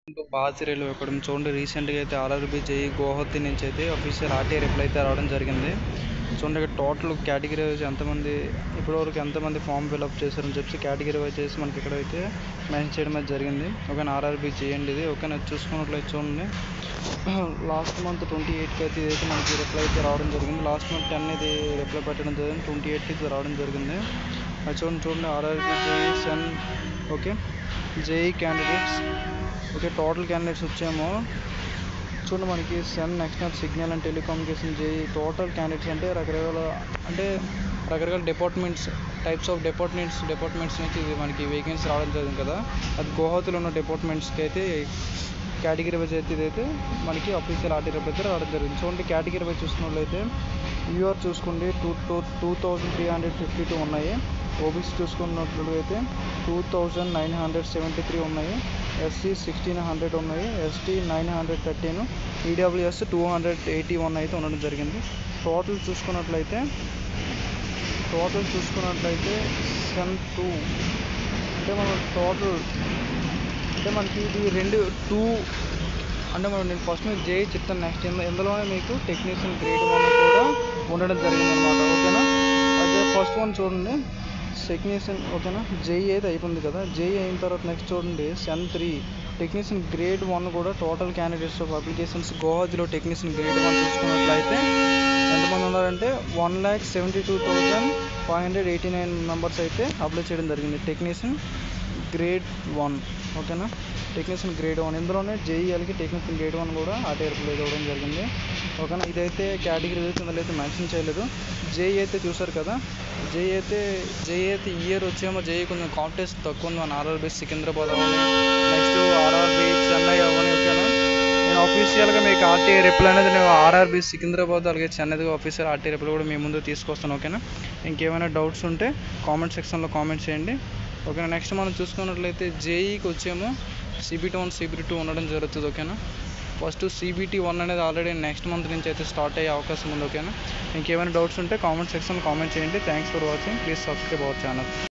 bhaji railway academy చూడండి రీసెంట్గా అయితే ఆర్ఆర్బీ జేఈ గౌహతి నుంచి అయితే అఫీషియల్ ఆర్టీఐ రిప్లై అయితే రావడం జరిగింది చూడండి ఇక్కడ టోటల్ కేటగిరీ వైజ్ ఎంతమంది ఇప్పటివరకు ఎంతమంది ఫామ్ ఫిల్అప్ చేశారని చెప్పి కేటగిరీ వైజ్ చేసి మనకి ఇక్కడ అయితే మెన్షన్ చేయడం అయితే జరిగింది ఓకేనా ఆర్ఆర్బీ చేయండి ఇది ఓకేనా చూసుకున్నట్లయితే చూడండి లాస్ట్ మంత్ ట్వంటీ ఎయిట్కి అయితే ఇదైతే మనకి రిప్లై అయితే రావడం జరిగింది లాస్ట్ మంత్ టెన్ ఇది రిప్లై పెట్టడం జరిగింది ట్వంటీ ఎయిట్కి రావడం జరిగింది అది చూడండి చూడండి ఆర్ఆర్బీ జేఈ సెన్ okay JE candidates okay total candidates వచ్చేమో చూడండి మనకి సెన్ next signal and telecommunication JE total candidates అంటే రకరకాల అంటే రకరకాల departments types of departments departments నుంచి ఇది మనకి వేకెన్సీ రావడం జరిగింది కదా అది గౌహతిలో ఉన్న డిపార్ట్మెంట్స్కి అయితే కేటగిరీ వైజ్ అయితే ఇదైతే మనకి అఫీషియల్ ఆర్టీ రేపు అయితే రావడం జరిగింది చూడండి కేటగిరీ వైజ్ చూసుకున్నట్లయితే యూఆర్ చూసుకోండి two two two thousand three hundred fifty two ఉన్నాయి ఓబీసీ చూసుకున్నట్లయితే two thousand nine hundred seventy three ఉన్నాయి ఎస్సీ సిక్స్టీన్ హండ్రెడ్ ఉన్నాయి ST nine hundred thirteen EWS two hundred eighty one అయితే ఉండడం జరిగింది టోటల్ చూసుకున్నట్లయితే టోటల్ చూసుకున్నట్లయితే సెన్ టూ అంటే మనం టోటల్ అంటే మనకి ఇది రెండు టూ అంటే మనం నేను ఫస్ట్ మీకు జేఈ చెప్తాను నెక్స్ట్ ఇందులోనే మీకు టెక్నీషియన్ గ్రేడ్ వన్ కూడా ఉండడం జరిగింది అనమాట ఓకేనా అదే ఫస్ట్ వన్ చూడండి టెక్నీషియన్ ఓకేనా జేఈ అయితే అయిపోయింది కదా జేఈ అయిన తర్వాత నెక్స్ట్ చూడండి సెన్ త్రీ టెక్నీషియన్ గ్రేడ్ వన్ కూడా టోటల్ క్యాండిడేట్స్ ఆఫ్ అప్లికేషన్స్ గోవాజిలో టెక్నీషియన్ గ్రేడ్ వన్ చూసుకున్నట్లయితే ఎంతమంది ఉన్నారంటే one lakh seventy two thousand five hundred eighty nine members అయితే అప్లై చేయడం జరిగింది టెక్నీషియన్ గ్రేడ్ వన్ ఓకేనా టెక్నీషియన్ గ్రేడ్ వన్ ఇందులోనే జేఈఎల్కి టెక్నీషియన్ గ్రేడ్ వన్ కూడా ఆర్టీ అప్లై ఇవ్వడం జరిగింది ఓకేనా ఇదైతే కేటగిరీ అయితే ఇందులో అయితే మెన్షన్ చేయలేదు జేఈ అయితే చూసారు కదా జేఈ అయితే జేఈ అయితే ఇయర్ వచ్చేమో జేఈ కొంచెం కాంటెస్ట్ తక్కువ ఉంది మన ఆర్ఆర్బీ సికింద్రాబాద్ అవని నెక్స్ట్ ఆర్ఆర్బీ చెన్నై అవని ఓకేనా నేను అఫీషియల్గా మీకు ఆర్టీఐ రిప్లై అనేది నేను ఆర్ఆర్బీ సికింద్రాబాద్ అలాగే చెన్నైది ఆఫీషియల్ ఆర్టీఐ రిప్లై కూడా మీ ముందు తీసుకొస్తాను ఓకేనా ఇంకేమైనా డౌట్స్ ఉంటే కామెంట్ సెక్షన్లో కామెంట్ చేయండి ఓకేనా నెక్స్ట్ మనం చూసుకున్నట్లయితే జేఈకి వచ్చేమో సిబిటీ వన్ సిబిటీ టూ ఉండడం జరుగుతుంది ఓకేనా ఫస్ట్ సిబిటీ వన్ అనేది ఆల్రెడీ నెక్స్ట్ మంత్ నుంచి అయితే స్టార్ట్ అయ్యే అవకాశం ఉంది ఓకేనా ఇంకేమైనా డౌట్స్ ఉంటే కామెంట్ సెక్షన్లో కామెంట్ చేయండి thanks for watching please subscribe our channel